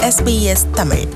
SBS Tamil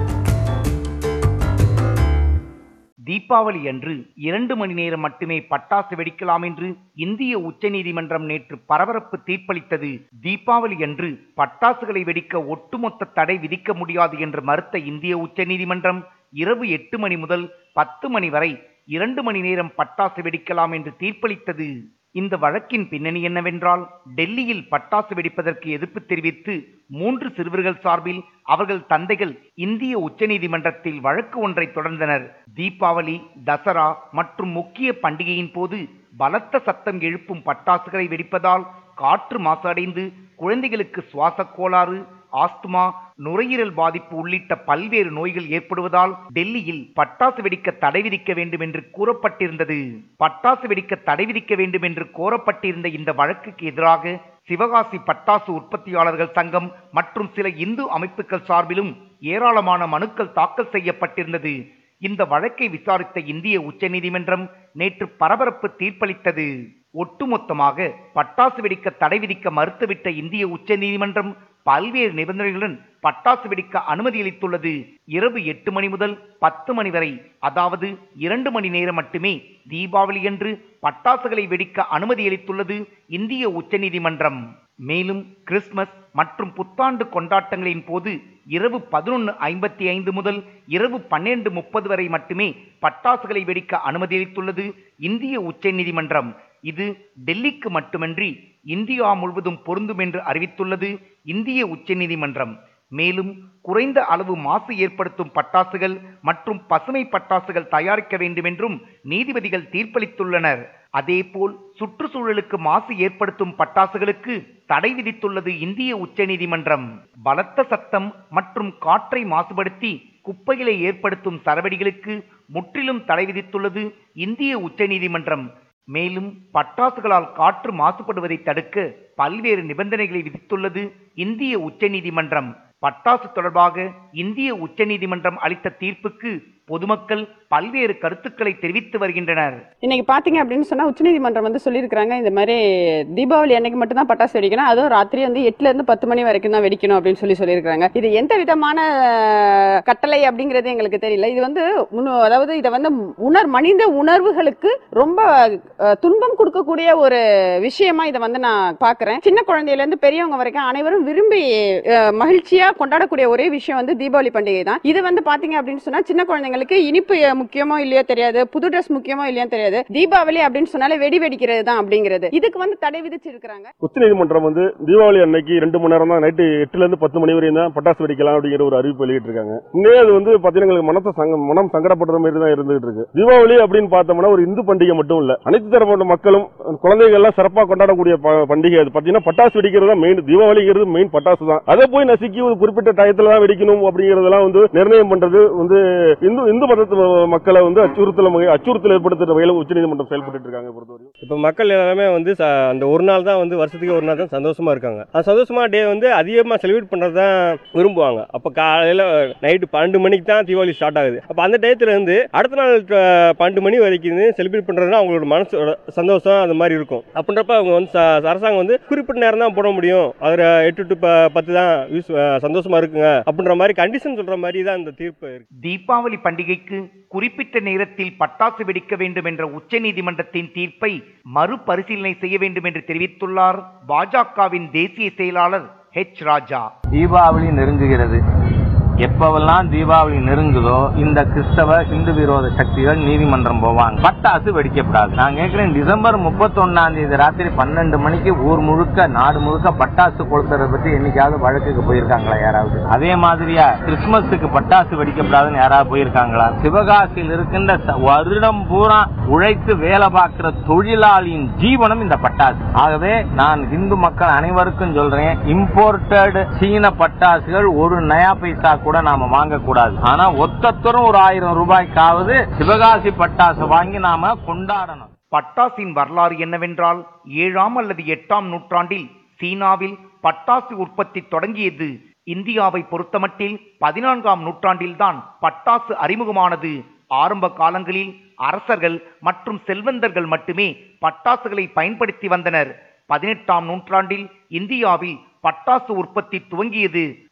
Deepavali அன்று இரண்டு மணி நேரம் மட்டுமே பட்டாசு வெடிக்கலாம் என்று இந்திய உச்சநீதிமன்றம் நேற்று பரபரப்பு தீர்ப்பளித்தது தீபாவளி அன்று பட்டாசுகளை வெடிக்க ஒட்டுமொத்த தடை விதிக்க முடியாது என்று மறுத்த இந்திய உச்சநீதிமன்றம் இரவு எட்டு மணி முதல் பத்து மணி வரை இரண்டு மணி நேரம் பட்டாசு வெடிக்கலாம் என்று தீர்ப்பளித்தது இந்த வழக்கின் பின்னணி என்னவென்றால் டெல்லியில் பட்டாசு வெடிப்பதற்கு எதிர்ப்பு தெரிவித்து மூன்று சிறுவர்கள் சார்பில் அவர்கள் தந்தைகள் இந்திய உச்சநீதிமன்றத்தில் வழக்கு ஒன்றை தொடர்ந்தனர் தீபாவளி தசரா மற்றும் முக்கிய பண்டிகையின் போது பலத்த சத்தம் எழுப்பும் பட்டாசுகளை வெடிப்பதால் காற்று மாசடைந்து குழந்தைகளுக்கு சுவாசக் கோளாறு ஆஸ்துமா நுரையீரல் பாதிப்பு உள்ளிட்ட பல்வேறு நோய்கள் ஏற்படுவதால் டெல்லியில் பட்டாசு வெடிக்க தடை விதிக்க வேண்டும் என்று கூறப்பட்டிருந்தது பட்டாசு வெடிக்க தடை விதிக்க வேண்டும் என்று கோரப்பட்டிருந்த இந்த வழக்குக்கு எதிராக சிவகாசி பட்டாசு உற்பத்தியாளர்கள் சங்கம் மற்றும் சில இந்து அமைப்புகள் சார்பிலும் ஏராளமான மனுக்கள் தாக்கல் செய்யப்பட்டிருந்தது இந்த வழக்கை விசாரித்த இந்திய உச்சநீதிமன்றம் நேற்று பரபரப்பு தீர்ப்பளித்தது ஒட்டுமொத்தமாக பட்டாசு வெடிக்க தடை விதிக்க மறுத்துவிட்ட இந்திய உச்சநீதிமன்றம் பல்வேறு நிபந்தனைகளுடன் பட்டாசு வெடிக்க அனுமதி அளித்துள்ளது இரவு எட்டு மணி முதல் பத்து மணி வரை அதாவது இரண்டு மணி நேரம் மட்டுமே தீபாவளி அன்று பட்டாசுகளை வெடிக்க அனுமதி அளித்துள்ளது இந்திய உச்சநீதிமன்றம் மேலும் கிறிஸ்துமஸ் மற்றும் புத்தாண்டு கொண்டாட்டங்களின் போது இரவு பதினொன்று ஐம்பத்தி ஐந்து முதல் இரவு பன்னெண்டு முப்பது வரை மட்டுமே பட்டாசுகளை வெடிக்க அனுமதி அளித்துள்ளது இந்திய உச்சநீதிமன்றம் இது டெல்லிக்கு மட்டுமின்றி இந்தியா முழுவதும் பொருந்தும் என்று அறிவித்துள்ளது இந்திய உச்சநீதிமன்றம் மேலும் குறைந்த அளவு மாசு ஏற்படுத்தும் பட்டாசுகள் மற்றும் பசுமை பட்டாசுகள் தயாரிக்க வேண்டும் என்றும் நீதிபதிகள் தீர்ப்பளித்துள்ளனர் அதேபோல் சுற்றுச்சூழலுக்கு மாசு ஏற்படுத்தும் பட்டாசுகளுக்கு தடை விதித்துள்ளது இந்திய உச்சநீதிமன்றம் பலத்த சத்தம் மற்றும் காற்றை மாசுபடுத்தி குப்பைகளை ஏற்படுத்தும் சரவெடிகளுக்கு முற்றிலும் தடை விதித்துள்ளது இந்திய உச்சநீதிமன்றம் மேலும் பட்டாசுகளால் காற்று மாசுபடுவதை தடுக்க பல்வேறு நிபந்தனைகளை விதித்துள்ளது இந்திய உச்சநீதிமன்றம் பட்டாசு தொடர்பாக இந்திய உச்சநீதிமன்றம் அளித்த தீர்ப்புக்கு பொதுமக்கள் பல்வேறு கருத்துக்களை தெரிவித்து வருகின்றனர் இன்னைக்கு பாத்தீங்க அப்படின்னு சொன்னா உச்சநீதிமன்றம் வந்து சொல்லியிருக்காங்க இந்த மாதிரி தீபாவளி அன்னைக்கு மட்டும் தான் பட்டாசு வெடிக்கணும் அதுவும் ராத்திரி வந்து எட்டுல இருந்து பத்து மணி வரைக்கும் தான் வெடிக்கணும் அப்படின்னு சொல்லி சொல்லியிருக்காங்க இது எந்த விதமான அஹ், கட்டளை அப்படிங்கிறது எங்களுக்கு தெரியல இது வந்து உண- அதாவது இதை வந்து உணர் மனித உணர்வுகளுக்கு ரொம்ப அஹ், துன்பம் கொடுக்கக்கூடிய ஒரு விஷயமா இதை வந்து நான் பாக்குறேன் சின்ன குழந்தையில இருந்து பெரியவங்க வரைக்கும் அனைவரும் விரும்பி அஹ், மகிழ்ச்சியா கொண்டாடக்கூடிய ஒரே விஷயம் வந்து தீபாவளி பண்டிகை தான் இது வந்து பாத்தீங்க அப்படின்னு சொன்னா சின்ன குழந்தைங்களுக்கு இனிப்பு அஹ், முக்கியமோ இல்லையோ தெரியாது புது ட்ரெஸ் முக்கியமோ இல்லையோ தெரியாது தீபாவளி அப்படின்னு சொன்னாலே வெடி வெடிக்கிறது தான் அப்படிங்கிறது இதுக்கு வந்து தடை விதிச்சிருக்காங்க உச்சநீதிமன்றம் வந்து தீபாவளி அன்னைக்கு ரெண்டு மணி நேரம் தான் நைட்டு எட்டுல இருந்து பத்து மணி வரையும் தான் பட்டாசு வெடிக்கலாம் அப்படிங்கிற ஒரு அறிவிப்பு வெளியிட்டு இருக்காங்க உண்மையே அது வந்து பாத்தீங்கன்னா எங்களுக்கு மனத்தை சங்க மனம் சங்கடப்படுற மாதிரி தான் இருந்துகிட்டு இருக்கு தீபாவளி அப்படின்னு பார்த்தோம்னா ஒரு இந்து பண்டிகை மட்டும் இல்ல அனைத்து தரப்பட்ட மக்களும் குழந்தைகள் எல்லாம் சிறப்பாக கொண்டாடக்கூடிய ப- பண்டிகை அது பாத்தீங்கன்னா பட்டாசு வெடிக்கிறது தான் மெயின் தீபாவளிங்கிறது மெயின் பட்டாசு தான் அதை போய் நசுக்கி ஒரு குறிப்பிட்ட டயத்துல தான் வெடிக்கணும் அப்படிங்கறதெல்லாம் வந்து நிர்ணயம் பண்றது வந்து இந்து இந்து மதத்து மக்களை வந்து அச்சுறுத்தல் அச்சுறுத்தல் ஏற்படுத்துற வகையில உச்சநீதிமன்றம் செயல்பட்டு இருக்காங்க பொறுத்தவரைக்கும் இப்போ மக்கள் எல்லாமே வந்து ச- அந்த ஒரு நாள் தான் வந்து வருஷத்துக்கு ஒரு நாள் தான் சந்தோஷமா இருக்காங்க அந்த சந்தோஷமா டே வந்து அதிகமாக செலிப்ரேட் பண்ணுறது தான் விரும்புவாங்க அப்போ காலையில் நைட்டு பன்னெண்டு மணிக்கு தான் தீபாவளி ஸ்டார்ட் ஆகுது அப்போ அந்த டயத்துல இருந்து அடுத்த நாள் அஹ், பன்னெண்டு மணி வரைக்கும் செலிப்ரேட் பண்ணுறதுனா அவங்களோட மனசோட சந்தோஷம் அந்த மாதிரி இருக்கும் அப்படின்றப்ப அவங்க வந்து ச- அரசாங்கம் வந்து குறிப்பிட்ட நேரம் தான் போட முடியும் அதில் எட்டு டு ப பத்து தான் யூஸ் சந்தோஷமா இருக்குங்க அப்படின்ற மாதிரி கண்டிஷன் சொல்கிற மாதிரி தான் இந்த தீர்ப்பு இருக்கு தீபாவளி பண்டிகைக்கு குறிப்பிட்ட நேரத்தில் பட்டாசு வெடிக்க வேண்டும் என்ற உச்சநீதிமன்றத்தின் தீர்ப்பை மறுபரிசீலனை செய்ய வேண்டும் என்று தெரிவித்துள்ளார் பாஜகவின் தேசிய செயலாளர் ஹெச் ராஜா தீபாவளி நெருங்குகிறது எப்பவெல்லாம் தீபாவளி நெருங்குதோ இந்த கிறிஸ்தவ இந்து விரோத சக்திகள் நீதிமன்றம் போவாங்க பட்டாசு வெடிக்கப்படாது நான் கேட்கிறேன் டிசம்பர் முப்பத்தொன்னாம் தேதி ராத்திரி பன்னெண்டு மணிக்கு ஊர் முழுக்க நாடு முழுக்க பட்டாசு கொளுத்துறத பத்தி என்னைக்காவது வழக்குக்கு போயிருக்காங்களா யாராவது அதே மாதிரியா கிறிஸ்துமஸுக்கு பட்டாசு வெடிக்கப்படாதுன்னு யாராவது போயிருக்காங்களா சிவகாசியில் இருக்கின்ற ச- வருடம் பூரா உழைத்து வேலை பார்க்கிற தொழிலாளியின் ஜீவனம் இந்த பட்டாசு ஆகவே நான் இந்து மக்கள் அனைவருக்கும் சொல்றேன் இம்போர்ட்டட் சீன பட்டாசுகள் ஒரு நயா பைசா கூட நாம வாங்கக்கூடாது ஆனா ஒத்தத்தரும் ஒரு ஆயிரம் ரூபாய்க்காவது சிவகாசி பட்டாசு வாங்கி நாம கொண்டாடணும் பட்டாசின் வரலாறு என்னவென்றால் ஏழாம் அல்லது எட்டாம் நூற்றாண்டில் சீனாவில் பட்டாசு உற்பத்தி தொடங்கியது இந்தியாவை பொறுத்தமட்டில் பதினான்காம் நூற்றாண்டில்தான் பட்டாசு அறிமுகமானது ஆரம்ப காலங்களில் அரசர்கள் மற்றும் செல்வந்தர்கள் மட்டுமே பட்டாசுகளை பயன்படுத்தி வந்தனர் பதினெட்டாம் நூற்றாண்டில் இந்தியாவில் பட்டாசு உற்பத்தி துவங்கியது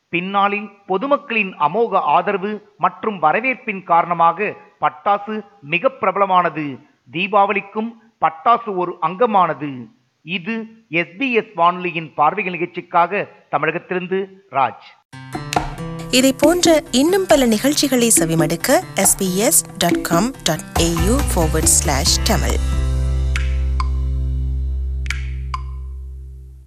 பின்னாளில் பொதுமக்களின் அமோக ஆதரவு மற்றும் வரவேற்பின் காரணமாக பட்டாசு மிக பிரபலமானது தீபாவளிக்கும் பட்டாசு ஒரு அங்கமானது இது எஸ்பிஎஸ் வானொலியின் பார்வைகள் நிகழ்ச்சிக்காக தமிழகத்திலிருந்து ராஜ் இதை போன்ற இன்னும் பல நிகழ்ச்சிகளை செவிமடுக்க sbs.com.au forward slash tamil